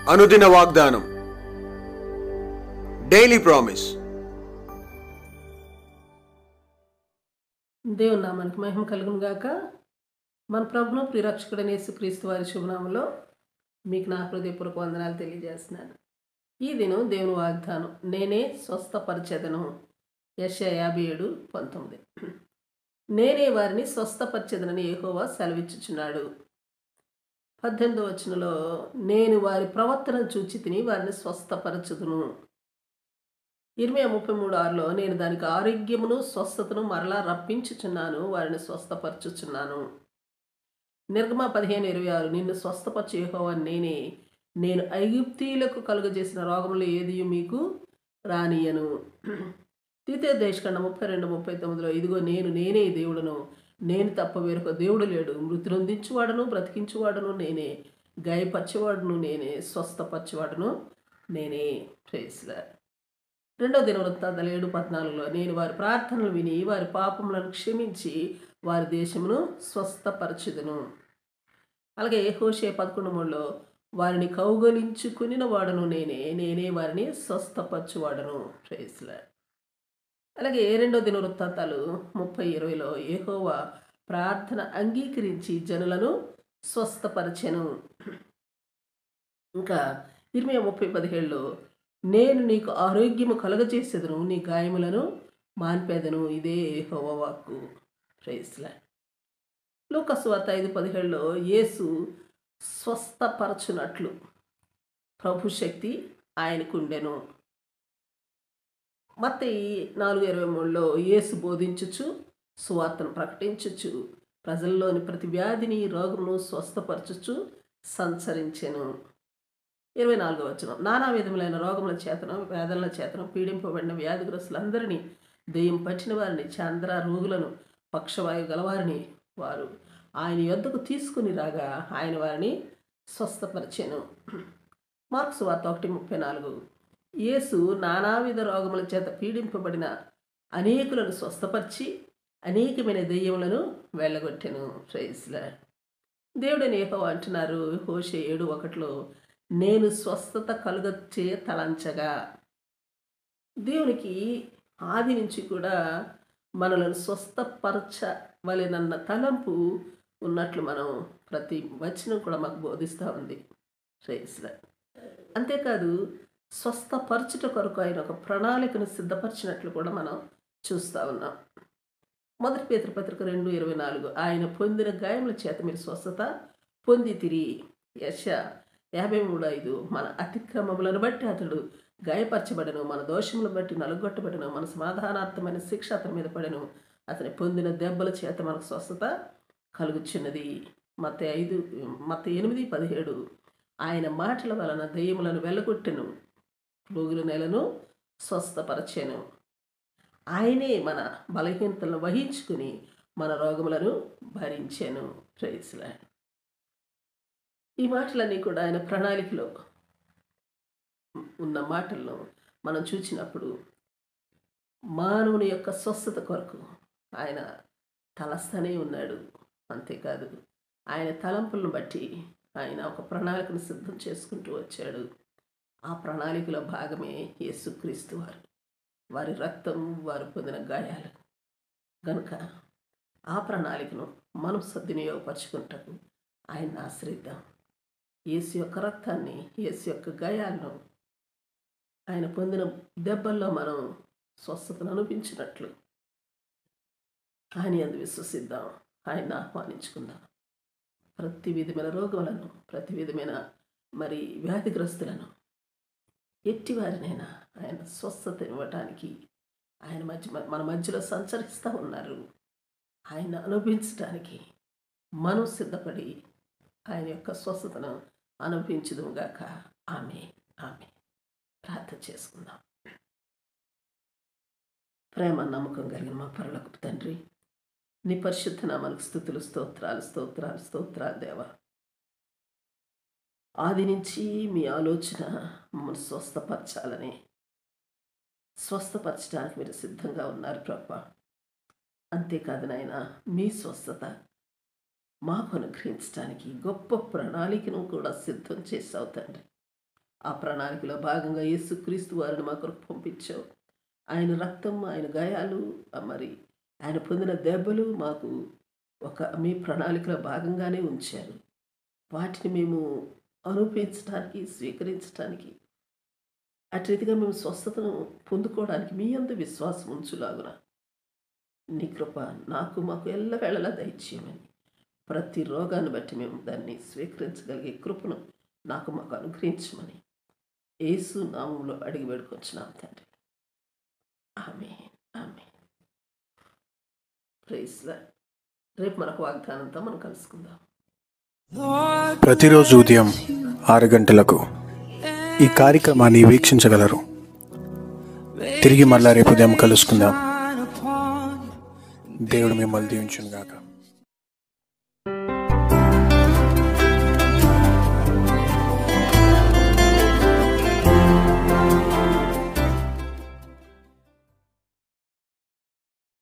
అనుదిన వాగ్దానం daily promise దేవుని నామానికి మహిమ కలుగును గాక మన ప్రభును ప్రిరక్షకుడైన యేసుక్రీస్తు వారి శుభనామంలో మీకు నా హృదయపూర్వక వందనాలు తెలియజేస్తున్నాను ఈ దినం దేవుని వాగ్దానం నేనే స్వస్థపరిచెదను యశ యాభై ఏడు పంతొమ్మిది నేనే వారిని స్వస్థపరిచెదనని యెహోవా సెలవిచ్చుచున్నాడు పద్దెనిమిదో వచనంలో నేను వారి ప్రవర్తన చూచి తిని వారిని స్వస్థపరచుదును ఇరవై ముప్పై మూడు ఆరులో నేను దానికి ఆరోగ్యమును స్వస్థతను మరలా రప్పించుచున్నాను వారిని స్వస్థపరచుచున్నాను నిర్గమ పదిహేను ఇరవై ఆరు నిన్ను స్వస్థపరచు యెహోవా నేనే నేను ఐగుప్తీయులకు కలుగజేసిన రోగములు ఏది మీకు రానియను ద్వితీయ దేశఖండ ముప్పై రెండు ముప్పై తొమ్మిదిలో ఇదిగో నేను నేనే దేవుడను నేను తప్ప వేరొక దేవుడు లేడు మృతి నొందించువాడను బ్రతికించువాడను నేనే గాయపరచేవాడును నేనే స్వస్థపరచేవాడును నేనే ప్రేస్లా రెండో దినవృత్తాంతాలు ఏడు పద్నాలుగులో నేను వారి ప్రార్థనలు విని వారి పాపములను క్షమించి వారి దేశమును స్వస్థపరచుదును అలాగే హోషే పదకొండు మూడులో వారిని కౌగలించుకునిన వాడను నేనే నేనే వారిని స్వస్థపరచువాడను ప్రేస్లా అలాగే రెండో దిన వృత్తాంతాలు ముప్పై ఇరవైలో ఏహోవా ప్రార్థన అంగీకరించి జనులను స్వస్థపరచెను ఇంకా ఇరవై ముప్పై పదిహేడులో నేను నీకు ఆరోగ్యము కలగజేసేదను నీ గాయములను మాన్పేదను ఇదే హోవాకు ప్రైస్లా లోకస్వార్త ఐదు పదిహేడులో యేసు స్వస్థపరచునట్లు ప్రభు శక్తి ఆయనకుండెను మత్తయి నాలుగు ఇరవై మూడులో యేసు బోధించుచు సువార్తను ప్రకటించుచు ప్రజల్లోని ప్రతి వ్యాధిని రోగమును స్వస్థపరచుచు సంచరించెను ఇరవై నాలుగో వచనం నానా విధములైన రోగముల చేతను వేదనల చేతను పీడింపబడిన వ్యాధిగ్రస్తులందరినీ దెయ్యం పట్టిన వారిని చంద్ర రోగులను పక్షవాయు గలవారిని వారు ఆయన యొద్దకు తీసుకుని రాగా ఆయన వారిని స్వస్థపరిచెను మార్క్స్ వార్త ఒకటి ముప్పై నాలుగు యేసు నానావిధ రోగముల చేత పీడింపబడిన అనేకులను స్వస్థపరిచి అనేకమైన దెయ్యములను వెళ్ళగొట్టెను ప్రైస్లా దేవుడని ఏహో అంటున్నారు హోషే ఏడు ఒకటిలో నేను స్వస్థత కలుగచ్చే తలంచగా దేవునికి ఆది నుంచి కూడా మనలను స్వస్థపరచవలెనన్న తలంపు ఉన్నట్లు మనం ప్రతి వచనం కూడా మాకు బోధిస్తూ ఉంది శ్రేయస్లా అంతేకాదు స్వస్థపరచుట కొరకు ఆయన ఒక ప్రణాళికను సిద్ధపరిచినట్లు కూడా మనం చూస్తూ ఉన్నాం మొదటి పేతృపత్రిక రెండు ఇరవై నాలుగు ఆయన పొందిన గాయముల చేత మీరు స్వస్థత పొంది తిరిగి యశ యాభై మూడు ఐదు మన అతిక్రమములను బట్టి అతడు గాయపరచబడను మన దోషములను బట్టి నలుగొట్టబడను మన సమాధానార్థమైన శిక్ష అతని మీద పడను అతని పొందిన దెబ్బల చేత మనకు స్వస్థత కలుగుచున్నది మత ఐదు మత ఎనిమిది పదిహేడు ఆయన మాటల వలన దెయ్యములను వెళ్ళగొట్టెను రోగుల నెలను స్వస్థపరచెను ఆయనే మన బలహీనతలను వహించుకుని మన రోగములను భరించెను ప్రైస్లా ఈ మాటలన్నీ కూడా ఆయన ప్రణాళికలో ఉన్న మాటలను మనం చూసినప్పుడు మానవుని యొక్క స్వస్థత కొరకు ఆయన తలస్తనే ఉన్నాడు అంతేకాదు ఆయన తలంపులను బట్టి ఆయన ఒక ప్రణాళికను సిద్ధం చేసుకుంటూ వచ్చాడు ఆ ప్రణాళికలో భాగమే యేసుక్రీస్తు వారు వారి రక్తం వారు పొందిన గాయాలు గనుక ఆ ప్రణాళికను మనం సద్వినియోగపరుచుకుంటాము ఆయన్ని ఆశ్రయిద్దాం యేసు యొక్క రక్తాన్ని యేసు యొక్క గాయాలను ఆయన పొందిన దెబ్బల్లో మనం స్వస్థతను అనిపించినట్లు ఆయన అందు విశ్వసిద్దాం ఆయన్ని ఆహ్వానించుకుందాం ప్రతి విధమైన రోగములను ప్రతి విధమైన మరి వ్యాధిగ్రస్తులను ఎట్టి వారినైనా ఆయన స్వస్థత ఇవ్వటానికి ఆయన మధ్య మన మధ్యలో సంచరిస్తూ ఉన్నారు ఆయన అనుభవించడానికి మనం సిద్ధపడి ఆయన యొక్క స్వస్థతను అనుభవించుదుగాక ఆమె ఆమె ప్రార్థన చేసుకుందాం ప్రేమ నమ్మకం కలిగిన మా పరులకు తండ్రి నీ పరిశుద్ధ నామానికి స్థుతులు స్తోత్రాలు స్తోత్రాలు స్తోత్రాలు దేవా ఆది నుంచి మీ ఆలోచన మమ్మల్ని స్వస్థపరచాలని స్వస్థపరచడానికి మీరు సిద్ధంగా ఉన్నారు ప్రభా అంతేకాదు నాయన మీ స్వస్థత మాకు అనుగ్రహించడానికి గొప్ప ప్రణాళికను కూడా సిద్ధం చేసావు తండ్రి ఆ ప్రణాళికలో భాగంగా యేసుక్రీస్తు వారిని మా కొరకు పంపించావు ఆయన రక్తం ఆయన గాయాలు ఆ మరి ఆయన పొందిన దెబ్బలు మాకు ఒక మీ ప్రణాళికలో భాగంగానే ఉంచారు వాటిని మేము అనుభవించడానికి స్వీకరించడానికి అటు రీతిగా మేము స్వస్థతను పొందుకోవడానికి మీ అందు విశ్వాసం ఉంచులాగున నీ కృప నాకు మాకు ఎల్లవేళలా దయచేయమని ప్రతి రోగాన్ని బట్టి మేము దాన్ని స్వీకరించగలిగే కృపను నాకు మాకు అనుగ్రహించమని యేసు నామంలో అడిగి వేడుకొచ్చినాం తండ్రి ఆమె ఆమె ప్రైస్లా రేపు మరొక వాగ్దానంతో మనం కలుసుకుందాం ప్రతిరోజు ఉదయం ఆరు గంటలకు ఈ కార్యక్రమాన్ని వీక్షించగలరు తిరిగి మళ్ళా రేపు ఉదయం కలుసుకుందాం దేవుడు మిమ్మల్ని దీవించును గాక